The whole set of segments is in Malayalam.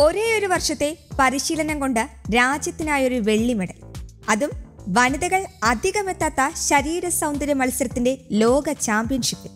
ഒരേ ഒരു വർഷത്തെ പരിശീലനം കൊണ്ട് രാജ്യത്തിനായൊരു വെള്ളി മെഡൽ അതും വനിതകൾ അധികമെത്താത്ത ശരീര സൗന്ദര്യ മത്സരത്തിന്റെ ലോക ചാമ്പ്യൻഷിപ്പിൽ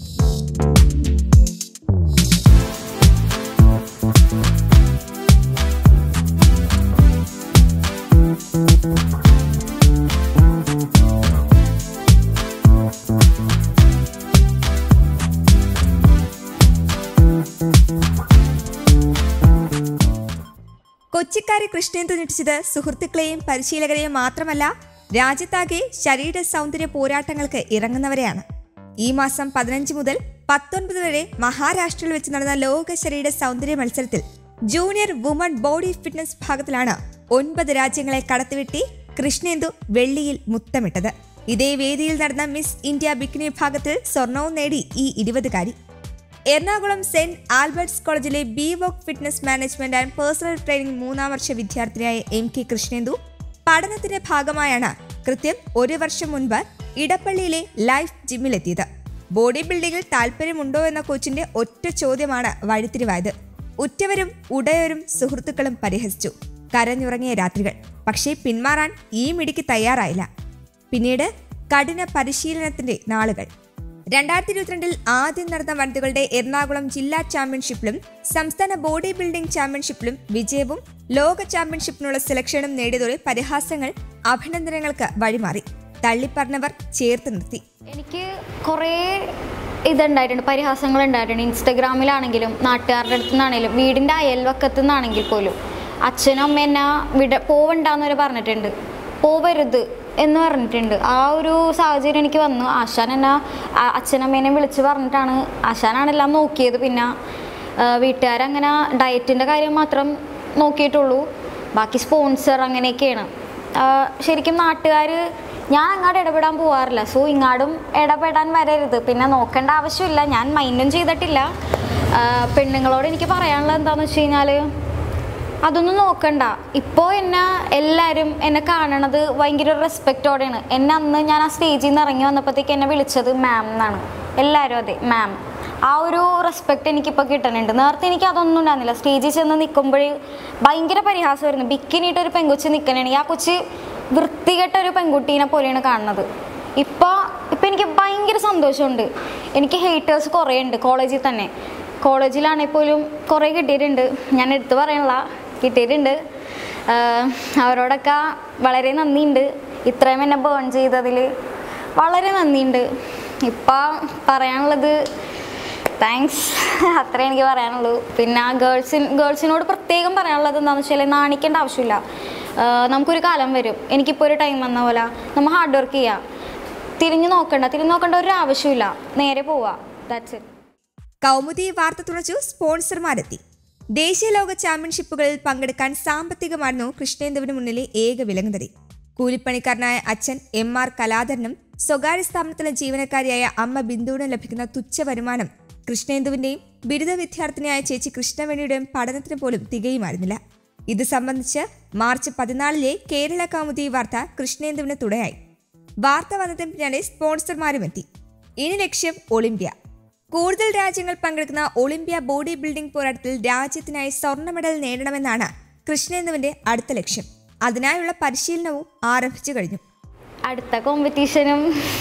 കൊച്ചിക്കാരി കൃഷ്ണേന്ദു ഞെട്ടിച്ചത് സുഹൃത്തുക്കളെയും പരിശീലകരെയും മാത്രമല്ല രാജ്യത്താകെ ശരീര സൗന്ദര്യ പോരാട്ടങ്ങൾക്ക് ഇറങ്ങുന്നവരെയാണ് ഈ മാസം പതിനഞ്ച് മുതൽ പത്തൊൻപത് വരെ മഹാരാഷ്ട്രയിൽ വെച്ച് നടന്ന ലോക ശരീര സൗന്ദര്യ മത്സരത്തിൽ ജൂനിയർ വുമൺ ബോഡി ഫിറ്റ്നസ് വിഭാഗത്തിലാണ് ഒൻപത് രാജ്യങ്ങളെ കടത്തിവെട്ടി കൃഷ്ണേന്ദു വെള്ളിയിൽ മുത്തമിട്ടത് ഇതേ വേദിയിൽ നടന്ന മിസ് ഇന്ത്യ ബിക്കിനി വിഭാഗത്തിൽ സ്വർണവും നേടി ഈ ഇരുപതുകാരി എറണാകുളം സെന്റ് ആൽബർട്ട്സ് കോളേജിലെ B Voc fitness management and personal training മൂന്നാം വർഷ വിദ്യാർത്ഥിനിയായ എം കെ കൃഷ്ണേന്ദു പഠനത്തിന്റെ ഭാഗമായാണ് കൃത്യം ഒരു വർഷം മുൻപ് ഇടപ്പള്ളിയിലെ ലൈഫ് ജിമ്മിലെത്തിയത് ബോഡി ബിൽഡിംഗിൽ താല്പര്യമുണ്ടോ എന്ന കോച്ചിന്റെ ഒറ്റ ചോദ്യമാണ് വഴിത്തിരിവായത് ഉറ്റവരും ഉടയവരും സുഹൃത്തുക്കളും പരിഹസിച്ചു കരഞ്ഞുറങ്ങിയ രാത്രികൾ പക്ഷേ പിന്മാറാൻ ഈ മിടിക്ക് തയ്യാറായില്ല പിന്നീട് കഠിന പരിശീലനത്തിന്റെ നാളുകൾ രണ്ടായിരത്തി ഇരുപത്തിരണ്ടിൽ ആദ്യം നടന്ന വനിതകളുടെ എറണാകുളം ജില്ലാ ചാമ്പ്യൻഷിപ്പിലും സംസ്ഥാന ബോഡി ബിൽഡിംഗ് ചാമ്പ്യൻഷിപ്പിലും വിജയവും ലോക ചാമ്പ്യൻഷിപ്പിനുള്ള സെലക്ഷനും നേടിയതോടെ പരിഹാസങ്ങൾ അഭിനന്ദനങ്ങൾക്ക് വഴിമാറി തള്ളിപ്പറഞ്ഞവർ ചേർത്ത് നിർത്തി എനിക്ക് കുറേ ഇതുണ്ടായിട്ടുണ്ട് പരിഹാസങ്ങൾ ഉണ്ടായിട്ടുണ്ട് ഇൻസ്റ്റഗ്രാമിലാണെങ്കിലും നാട്ടുകാരുടെ അടുത്തു നിന്നാണെങ്കിലും വീടിൻ്റെ അയൽവക്കത്തു നിന്നാണെങ്കിൽ പോലും അച്ഛനും അമ്മ എന്നെ വിട പോവണ്ടെന്നവർ പറഞ്ഞിട്ടുണ്ട് പോവരുത് എന്ന് പറഞ്ഞിട്ടുണ്ട് ആ ഒരു സാഹചര്യം എനിക്ക് വന്നു ആശാൻ എന്നെ ആ- അച്ഛനമ്മേനെ വിളിച്ച് പറഞ്ഞിട്ടാണ് ആശാനാണ് എല്ലാം നോക്കിയത് പിന്നെ ആ, വീട്ടുകാരങ്ങനെ ഡയറ്റിൻ്റെ കാര്യം മാത്രം നോക്കിയിട്ടുള്ളൂ ബാക്കി സ്പോൺസർ അങ്ങനെയൊക്കെയാണ് ആ, ശരിക്കും നാട്ടുകാർ ഞാൻ അങ്ങോട്ട് ഇടപെടാൻ പോവാറില്ല സോ ഇങ്ങാടും ഇടപെടാൻ വരരുത് പിന്നെ നോക്കേണ്ട ആവശ്യമില്ല ഞാൻ മൈൻഡും ചെയ്തിട്ടില്ല ആ, പെണ്ണുങ്ങളോട് എനിക്ക് പറയാനുള്ളത് എന്താണെന്ന് വെച്ച് കഴിഞ്ഞാൽ അതൊന്നും നോക്കണ്ട ഇപ്പോൾ എന്നെ എല്ലാവരും എന്നെ കാണണത് ഭയങ്കര റെസ്പെക്റ്റോടെയാണ് എന്നെ അന്ന് ഞാൻ ആ സ്റ്റേജിൽ നിന്ന് ഇറങ്ങി വന്നപ്പോഴത്തേക്ക് എന്നെ വിളിച്ചത് മാം എന്നാണ് എല്ലാവരും അതെ മാം ആ ഒരു റെസ്പെക്റ്റ് എനിക്കിപ്പോൾ കിട്ടുന്നുണ്ട് നേരത്തെ എനിക്ക് അതൊന്നും ഉണ്ടായിരുന്നില്ല സ്റ്റേജിൽ ചെന്ന് നിൽക്കുമ്പോൾ ഭയങ്കര പരിഹാസമായിരുന്നു ബിക്കിനിട്ട് ഒരു പെങ്കൊച്ച് നിൽക്കണമെങ്കിൽ ആ കൊച്ച് വൃത്തികെട്ട ഒരു പെൺകുട്ടീനെ പോലെയാണ് കാണുന്നത് ഇപ്പോൾ ഇപ്പം എനിക്ക് ഭയങ്കര സന്തോഷമുണ്ട് എനിക്ക് ഹേറ്റേഴ്സ് കുറേ ഉണ്ട് കോളേജിൽ തന്നെ കോളേജിലാണെങ്കിൽ പോലും കുറേ കിട്ടിയിട്ടുണ്ട് ഞാൻ എടുത്തു പറയണില്ല കിട്ടിയിട്ടുണ്ട് ആഹ് അവരോടൊക്കെ വളരെ നന്ദിയുണ്ട് ഇത്രയും എന്നെ ബേൺ ചെയ്തതിൽ വളരെ നന്ദിയുണ്ട് ഇപ്പം പറയാനുള്ളത് താങ്ക്സ് അത്രേ എനിക്ക് പറയാനുള്ളൂ പിന്നെ ഗേൾസിൻ ഗേൾസിനോട് പ്രത്യേകം പറയാനുള്ളത് എന്താണെന്ന് വെച്ചാൽ നാണിക്കേണ്ട ആവശ്യമില്ല ആഹ് നമുക്കൊരു കാലം വരും എനിക്കിപ്പോൾ ഒരു ടൈം വന്ന പോലെ നമ്മൾ ഹാർഡ് വർക്ക് ചെയ്യുക തിരിഞ്ഞു നോക്കണ്ട തിരിഞ്ഞു നോക്കേണ്ട ഒരു ആവശ്യമില്ല നേരെ പോവുക ദാറ്റ്സ് ഇറ്റ് കൗമുദി വാർത്ത തുണച്ചു സ്പോൺസർമാരെത്തി ദേശീയ ലോക ചാമ്പ്യൻഷിപ്പുകളിൽ പങ്കെടുക്കാൻ സാമ്പത്തികമായിരുന്നു കൃഷ്ണേന്ദുവിന് മുന്നിലെ ഏക വിലങ്ങുതടി കൂലിപ്പണിക്കാരനായ അച്ഛൻ എം ആർ കലാധരനും സ്വകാര്യ സ്ഥാപനത്തിലെ ജീവനക്കാരിയായ അമ്മ ബിന്ദുവിനും ലഭിക്കുന്ന തുച്ഛ വരുമാനം കൃഷ്ണേന്ദുവിന്റെയും ബിരുദ വിദ്യാർത്ഥിനിയായ ചേച്ചി കൃഷ്ണവേണിയുടെയും പഠനത്തിന് പോലും തികയുമായിരുന്നില്ല ഇത് സംബന്ധിച്ച് മാർച്ച് പതിനാലിലെ കേരള കൗമുദി വാർത്ത കൃഷ്ണേന്ദുവിന് തുടയായി വാർത്ത വന്നതിന് പിന്നാലെ സ്പോൺസർമാരും എത്തി ഇനി ലക്ഷ്യം ഒളിമ്പ്യ കൂടുതൽ രാജ്യങ്ങൾ പങ്കെടുക്കുന്ന ഒളിമ്പ്യ ബോഡി ബിൽഡിംഗ് പോരാട്ടത്തിൽ രാജ്യത്തിനായി സ്വർണ്ണ മെഡൽ നേടണമെന്നാണ് കൃഷ്ണേന്ദുവിന്റെ അടുത്ത ലക്ഷ്യം അതിനായുള്ള പരിശീലനവും ആരംഭിച്ചു കഴിഞ്ഞു അടുത്ത കോമ്പറ്റീഷനും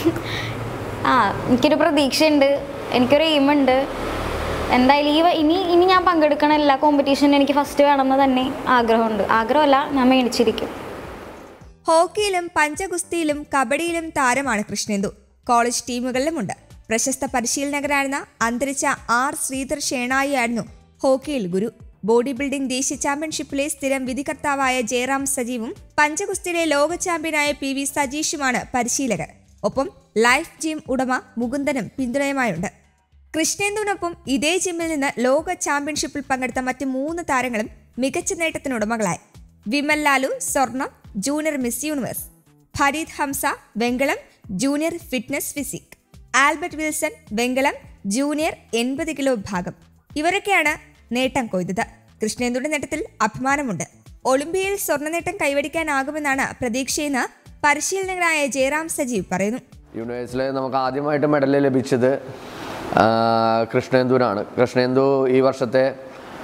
ആ എനിക്കൊരു പ്രതീക്ഷയുണ്ട് എനിക്കൊരു എയിമുണ്ട് എന്തായാലും ഈ വ- ഇനി ഇനി ഞാൻ പങ്കെടുക്കണ എല്ലാ കോമ്പറ്റീഷനും എനിക്ക് ഫസ്റ്റ് വേണമെന്ന് തന്നെ ആഗ്രഹമുണ്ട് ആഗ്രഹമല്ല ഞാൻ മേടിച്ചിരിക്കും ഹോക്കിയിലും പഞ്ചഗുസ്തിയിലും കബഡിയിലും താരമാണ് കൃഷ്ണേന്ദു കോളേജ് ടീമുകളിലുമുണ്ട് പ്രശസ്ത പരിശീലകനായിരുന്ന അന്തരിച്ച ആർ ശ്രീധർ ഷേണായിയായിരുന്നു ഹോക്കിയിൽ ഗുരു ബോഡി ബിൽഡിംഗ് ദേശീയ ചാമ്പ്യൻഷിപ്പിലെ സ്ഥിരം വിധികർത്താവായ ജയറാം സജീവും പഞ്ചഗുസ്തിയിലെ ലോക ചാമ്പ്യനായ പി വി സജീഷുമാണ് പരിശീലകർ ഒപ്പം ലൈഫ് ജിം ഉടമ മുകുന്ദനും പിന്തുണയുമായുണ്ട് കൃഷ്ണേന്ദുവിനൊപ്പം ഇതേ ജിമ്മിൽ നിന്ന് ലോക ചാമ്പ്യൻഷിപ്പിൽ പങ്കെടുത്ത മറ്റ് മൂന്ന് താരങ്ങളും മികച്ച നേട്ടത്തിനുടമകളായി വിമൽ ലാലു സ്വർണം junior Miss Universe Fareed Hamza വെങ്കലം junior fitness physique Albert Wilson വെങ്കലം ജൂനിയർ എൺപത് കിലോ വിഭാഗം ഇവരൊക്കെയാണ് നേട്ടം കൊയ്തത് കൃഷ്ണേന്ദുവിന്റെ നേട്ടത്തിൽ അഭിമാനമുണ്ട് ഒളിമ്പിയയിൽ സ്വർണ്ണ നേട്ടം കൈവരിക്കാനാകുമെന്നാണ് പ്രതീക്ഷയെന്ന് പരിശീലകനായ ജയറാം സജീവ് പറയുന്നു യൂണിവേഴ്സിൽ നമുക്ക് ആദ്യമായിട്ട് മെഡൽ ലഭിച്ചത് ആ, കൃഷ്ണേന്ദുവിനാണ് കൃഷ്ണേന്ദു ഈ വർഷത്തെ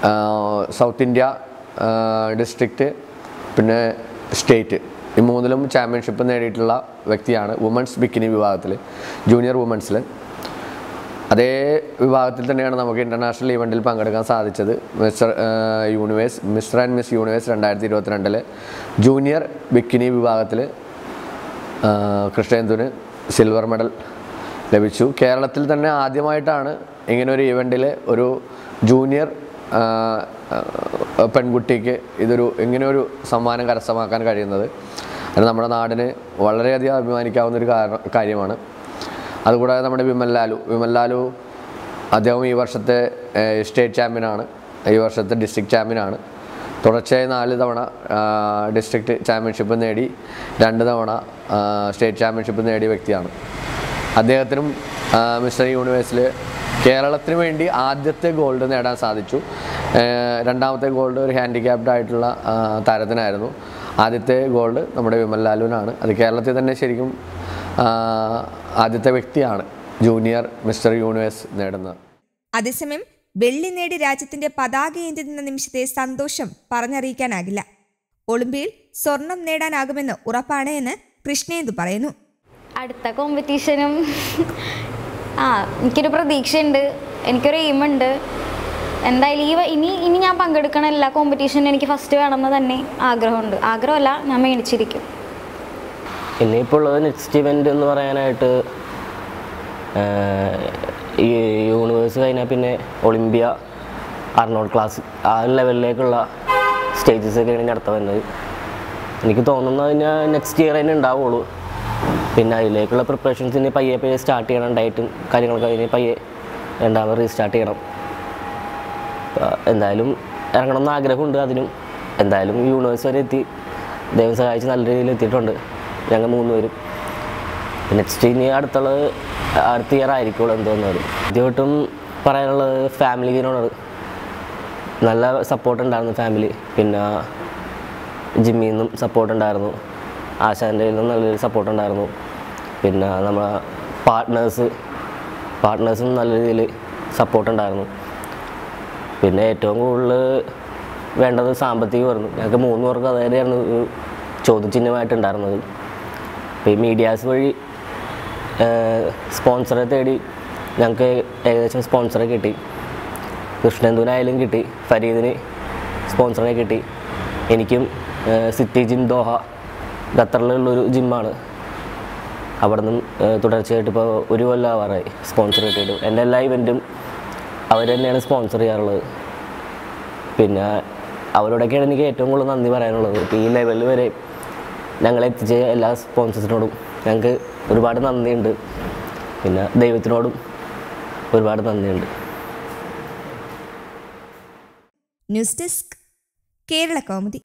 സൗത്ത് ഇന്ത്യ ഡിസ്ട്രിക്റ്റ് പിന്നെ സ്റ്റേറ്റ് ഈ മൂന്നിലും ചാമ്പ്യൻഷിപ്പ് നേടിയിട്ടുള്ള വ്യക്തിയാണ് വുമൻസ് ബിക്കിനി വിഭാഗത്തിൽ ജൂനിയർ വുമൻസിൽ അതേ വിഭാഗത്തിൽ തന്നെയാണ് നമുക്ക് ഇൻ്റർനാഷണൽ ഇവൻറ്റിൽ പങ്കെടുക്കാൻ സാധിച്ചത് Mister Universe Mister and Miss Universe രണ്ടായിരത്തി ഇരുപത്തിരണ്ടിലെ ജൂനിയർ ബിക്കിനി വിഭാഗത്തിൽ കൃഷ്ണേന്ദുവിന് സിൽവർ മെഡൽ ലഭിച്ചു കേരളത്തിൽ തന്നെ ആദ്യമായിട്ടാണ് ഇങ്ങനെ ഒരു ഇവൻറ്റിൽ ഒരു ജൂനിയർ ആ, ആ, പെൺകുട്ടിക്ക് ഇതൊരു ഇങ്ങനെ ഒരു സമ്മാനം കരസ്ഥമാക്കാൻ കഴിയുന്നത് അത് നമ്മുടെ നാടിന് വളരെയധികം അഭിമാനിക്കാവുന്ന ഒരു കാരണം കാര്യമാണ് അതുകൂടാതെ നമ്മുടെ വിമൽ ലാലു വിമൽ ലാലു അദ്ദേഹം ഈ വർഷത്തെ ഏഹ്, സ്റ്റേറ്റ് ചാമ്പ്യനാണ് ഈ വർഷത്തെ ഡിസ്ട്രിക്ട് ചാമ്പ്യനാണ് തുടർച്ചയായി നാല് തവണ ആ, ഡിസ്ട്രിക്ട് ചാമ്പ്യൻഷിപ്പ് നേടി രണ്ട് തവണ ആ, സ്റ്റേറ്റ് ചാമ്പ്യൻഷിപ്പ് നേടിയ വ്യക്തിയാണ് അദ്ദേഹത്തിനും ആ, മിസ്റ്റർ യൂണിവേഴ്സിൽ കേരളത്തിന് വേണ്ടി ആദ്യത്തെ ഗോൾഡ് നേടാൻ സാധിച്ചു ഏഹ്, രണ്ടാമത്തെ ഗോൾഡ് ഒരു ഹാൻഡിക്യാപ്ഡ് ആയിട്ടുള്ള ആ, താരത്തിനായിരുന്നു ആദ്യത്തെ ഗോൾഡ് നമ്മുടെ വിമൽ ലാലുവിനാണ് അത് കേരളത്തിൽ തന്നെ ശരിക്കും ആ, ആദ്യത്തെ വ്യക്തിയാണ് ജൂനിയർ മിസ്റ്റർ യൂണിവേഴ്സ് നേടുന്നത് അതേസമയം വെള്ളി നേടി രാജ്യത്തിന്റെ പതാക ഏന്തി നിന്ന നിമിഷത്തെ സന്തോഷം പറഞ്ഞറിയിക്കാനാകില്ല ഒളിമ്പിയിൽ സ്വർണം നേടാനാകുമെന്ന് ഉറപ്പാണ് എന്ന് കൃഷ്ണേന്ദു പറയുന്നു അടുത്ത കോമ്പറ്റീഷനും ആ എനിക്കൊരു പ്രതീക്ഷയുണ്ട് എനിക്കൊരു എയിമുണ്ട് എന്തായാലും ഈ വ- ഇനി ഇനി ഞാൻ പങ്കെടുക്കണ എല്ലാ കോമ്പറ്റീഷനും എനിക്ക് ഫസ്റ്റ് വേണമെന്ന് തന്നെ ആഗ്രഹമുണ്ട് ആഗ്രഹമല്ല ഞാൻ മേടിച്ചിരിക്കും ഇനിയിപ്പോൾ ഉള്ളത് നെക്സ്റ്റ് ഇവൻ്റ് എന്ന് പറയാനായിട്ട് ആഹ്, ഈ യൂണിവേഴ്സ് കഴിഞ്ഞാൽ പിന്നെ ഒളിമ്പിയ അർണോൾഡ് ക്ലാസ് ആ ലെവലിലേക്കുള്ള സ്റ്റേജസ് ഒക്കെയാണ് ഇനി അടുത്ത വരുന്നത് എനിക്ക് തോന്നുന്നത് കഴിഞ്ഞാൽ നെക്സ്റ്റ് ഇയർ തന്നെ ഉണ്ടാവുള്ളൂ പിന്നെ അതിലേക്കുള്ള പ്രിപ്പറേഷൻസ് ഇനി പയ്യെ പയ്യെ സ്റ്റാർട്ട് ചെയ്യണം ഡയറ്റും കാര്യങ്ങളൊക്കെ ഇനി പയ്യെ രണ്ടാമത് റീസ്റ്റാർട്ട് ചെയ്യണം അപ്പോൾ എന്തായാലും ഇറങ്ങണം എന്ന് ആഗ്രഹമുണ്ട് അതിനും എന്തായാലും യൂണിവേഴ്സ് വരെ എത്തി ദൈവം സഹായിച്ച് നല്ല രീതിയിൽ എത്തിയിട്ടുണ്ട് ഞങ്ങൾ മൂന്നുപേരും നെക്സ്റ്റ് ഇനി അടുത്തുള്ളത് അടുത്ത ഇയർ ആയിരിക്കുള്ളൂ എന്തോന്നത് ആദ്യമായിട്ടും പറയാനുള്ളത് ഫാമിലിനോടാണ് നല്ല സപ്പോർട്ട് ഉണ്ടായിരുന്നു ഫാമിലി പിന്നെ ജിമ്മിൽ നിന്നും സപ്പോർട്ട് ഉണ്ടായിരുന്നു ആശാൻ്റെ നിന്നും നല്ലൊരു സപ്പോർട്ട് ഉണ്ടായിരുന്നു പിന്നെ നമ്മളെ പാർട്ട്നേഴ്സ് പാർട്ട്നേഴ്സും നല്ല രീതിയിൽ സപ്പോർട്ട് ഉണ്ടായിരുന്നു പിന്നെ ഏറ്റവും കൂടുതൽ വേണ്ടത് സാമ്പത്തികമായിരുന്നു ഞങ്ങൾക്ക് മൂന്ന് പേർക്ക് അതായിരുന്നു ഒരു ചോദ്യചിഹ്നമായിട്ടുണ്ടായിരുന്നത് അപ്പോൾ ഈ മീഡിയാസ് വഴി സ്പോൺസറെ തേടി ഞങ്ങൾക്ക് ഏകദേശം സ്പോൺസറെ കിട്ടി കൃഷ്ണേന്ദുവിനായാലും കിട്ടി ഫരീദിന് സ്പോൺസറെ കിട്ടി എനിക്കും സിറ്റി ജിം ദോഹ ഖത്തറിലുള്ളൊരു ജിമ്മാണ് അവിടെ നിന്നും തുടർച്ചയായിട്ട് ഇപ്പോൾ ഒരു കൊല്ലം ആവാറായി സ്പോൺസർ കിട്ടിയിട്ട് എൻ്റെ എല്ലാ ഇവൻറ്റും അവർ തന്നെയാണ് സ്പോൺസർ ചെയ്യാറുള്ളത് പിന്നെ അവരോടൊക്കെയാണ് എനിക്ക് ഏറ്റവും കൂടുതൽ നന്ദി പറയാനുള്ളത് ഇപ്പോൾ ഈ ലെവലിൽ വരെ ഞങ്ങളെ എത്തിച്ച എല്ലാ സ്പോൺസേഴ്സിനോടും ഞങ്ങൾക്ക് ഒരുപാട് നന്ദിയുണ്ട് പിന്നെ ദൈവത്തിനോടും ഒരുപാട് നന്ദിയുണ്ട് ന്യൂസ് ഡെസ്ക് കേരള കൗമുദി